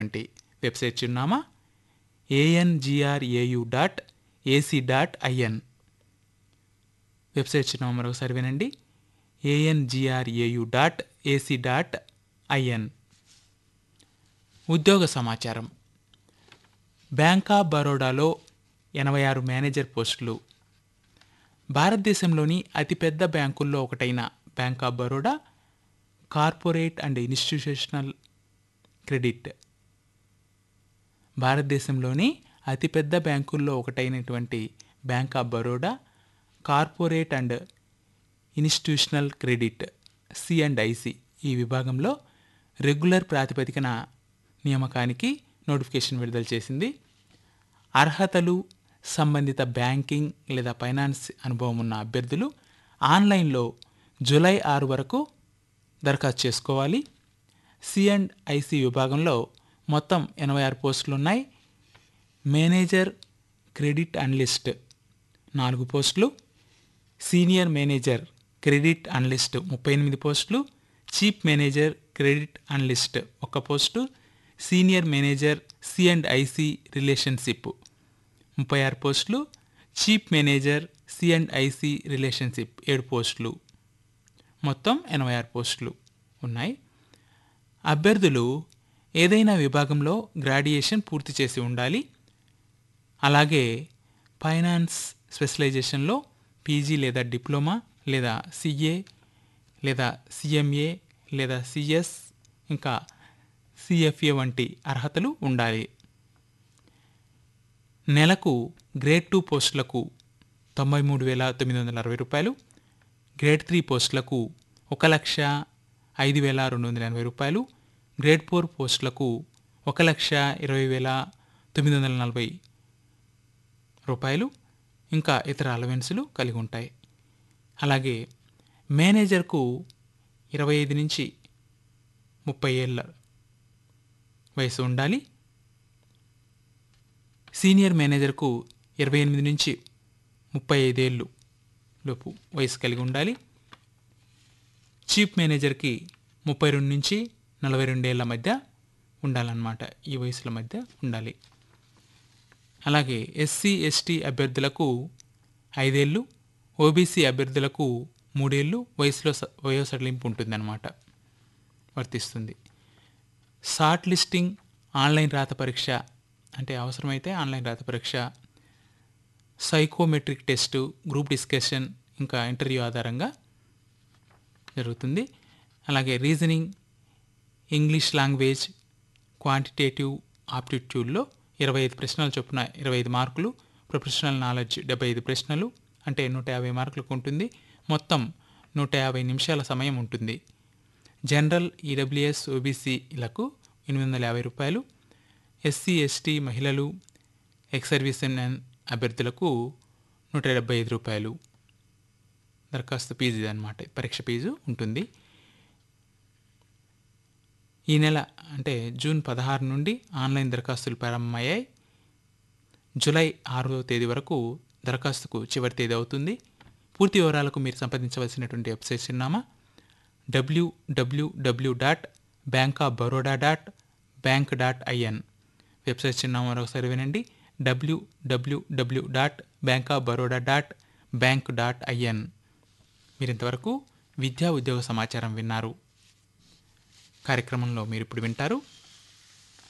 సంబంధించినటువంటి వెబ్సైట్ చిరునామా ANGRAU dot AC dot IN website చిరునామా మరొకసారి వినండి ANGRAU dot AC dot IN ఉద్యోగ సమాచారం బ్యాంక్ ఆఫ్ బరోడాలో ఎనభై ఆరు మేనేజర్ పోస్టులు భారతదేశంలోని అతిపెద్ద బ్యాంకుల్లో ఒకటైన bank of Baroda corporate and institutional credit భారతదేశంలోని అతిపెద్ద బ్యాంకుల్లో ఒకటైనటువంటి bank of Baroda corporate and institutional credit C and IC ఈ విభాగంలో రెగ్యులర్ ప్రాతిపదికన నియామకానికి నోటిఫికేషన్ విడుదల చేసింది అర్హతలు సంబంధిత బ్యాంకింగ్ లేదా ఫైనాన్స్ అనుభవం ఉన్న అభ్యర్థులు ఆన్లైన్లో జూలై ఆరు వరకు దరఖాస్తు చేసుకోవాలి సి అండ్ ఐసి విభాగంలో మొత్తం ఎనభై ఆరు పోస్టులు ఉన్నాయి మేనేజర్ క్రెడిట్ అనలిస్ట్ నాలుగు పోస్టులు సీనియర్ మేనేజర్ క్రెడిట్ అనలిస్ట్ ముప్పై ఎనిమిది పోస్టులు చీఫ్ మేనేజర్ క్రెడిట్ అనలిస్ట్ ఒక post senior manager C and IC relationship ముప్పై ఆరు పోస్టులు chief manager C and IC relationship ఏడు పోస్టులు మొత్తం ఎనభై ఆరు పోస్టులు ఉన్నాయి అభ్యర్థులు ఏదైనా విభాగంలో గ్రాడ్యుయేషన్ పూర్తి చేసి ఉండాలి అలాగే ఫైనాన్స్ స్పెషలైజేషన్లో పీజీ లేదా డిప్లొమా లేదా సిఏ లేదా సిఎంఏ లేదా సిఎస్ ఇంకా సిఎఫ్ఏ వంటి అర్హతలు ఉండాలి నెలకు గ్రేడ్ టూ పోస్టులకు తొంభై మూడు వేల తొమ్మిది వందల అరవై రూపాయలు గ్రేడ్ త్రీ పోస్టులకు ఒక లక్ష ఐదు వేల రెండు వందల ఎనభై రూపాయలు గ్రేడ్ ఫోర్ పోస్టులకు ఒక లక్ష ఇరవై వేల తొమ్మిది వందల నలభై రూపాయలు ఇంకా ఇతర అలవెన్సులు కలిగి ఉంటాయి అలాగే మేనేజర్కు ఇరవై ఐదు నుంచి ముప్పై ఏళ్ళ వయసు ఉండాలి సీనియర్ మేనేజర్కు ఇరవై ఎనిమిది నుంచి ముప్పై ఐదేళ్ళు లోపు వయసు కలిగి ఉండాలి చీఫ్ మేనేజర్కి ముప్పై రెండు నుంచి నలభై రెండేళ్ల మధ్య ఉండాలన్నమాట ఈ వయసుల మధ్య ఉండాలి అలాగే ఎస్సీ ఎస్టీ అభ్యర్థులకు ఐదేళ్ళు ఓబీసీ అభ్యర్థులకు మూడేళ్ళు వయసులో స- వయో సడలింపు ఉంటుందన్నమాట వర్తిస్తుంది షార్ట్ లిస్టింగ్ ఆన్లైన్ రాత పరీక్ష అంటే అవసరమైతే ఆన్లైన్ రాత పరీక్ష సైకోమెట్రిక్ టెస్టు గ్రూప్ డిస్కషన్ ఇంకా ఇంటర్వ్యూ ఆధారంగా జరుగుతుంది అలాగే రీజనింగ్ ఇంగ్లీష్ లాంగ్వేజ్ క్వాంటిటేటివ్ ఆప్టిట్యూడ్లో ఇరవై ఐదు ప్రశ్నలు చొప్పున ఇరవై ఐదు మార్కులు ప్రొఫెషనల్ నాలెడ్జ్ డెబ్బై ఐదు ప్రశ్నలు అంటే నూట యాభై మార్కులకు ఉంటుంది మొత్తం నూట యాభై నిమిషాల సమయం ఉంటుంది జనరల్ ఈడబ్ల్యూఎస్ ఓబీసీలకు ఎనిమిది వందల యాభై రూపాయలు ఎస్సీ ఎస్టీ మహిళలు ఎక్స్ సర్వీస్ మెన్ అభ్యర్థులకు నూట డెబ్బై ఐదు రూపాయలు దరఖాస్తు ఫీజు అనమాట పరీక్ష ఫీజు ఉంటుంది ఈ నెల అంటే జూన్ పదహారు నుండి ఆన్లైన్ దరఖాస్తులు ప్రారంభమయ్యాయి జూలై ఆరవ తేదీ వరకు దరఖాస్తుకు చివరి తేదీ అవుతుంది పూర్తి వివరాలకు మీరు సంప్రదించవలసినటువంటి వెబ్సైట్ చిరునామా WWW dot bank of Baroda dot bank dot IN website చిరునామా మరొకసారి వినండి WWW dot bank of Baroda dot bank dot IN మీరు ఇంతవరకు విద్యా ఉద్యోగ సమాచారం విన్నారు కార్యక్రమంలో మీరు ఇప్పుడు వింటారు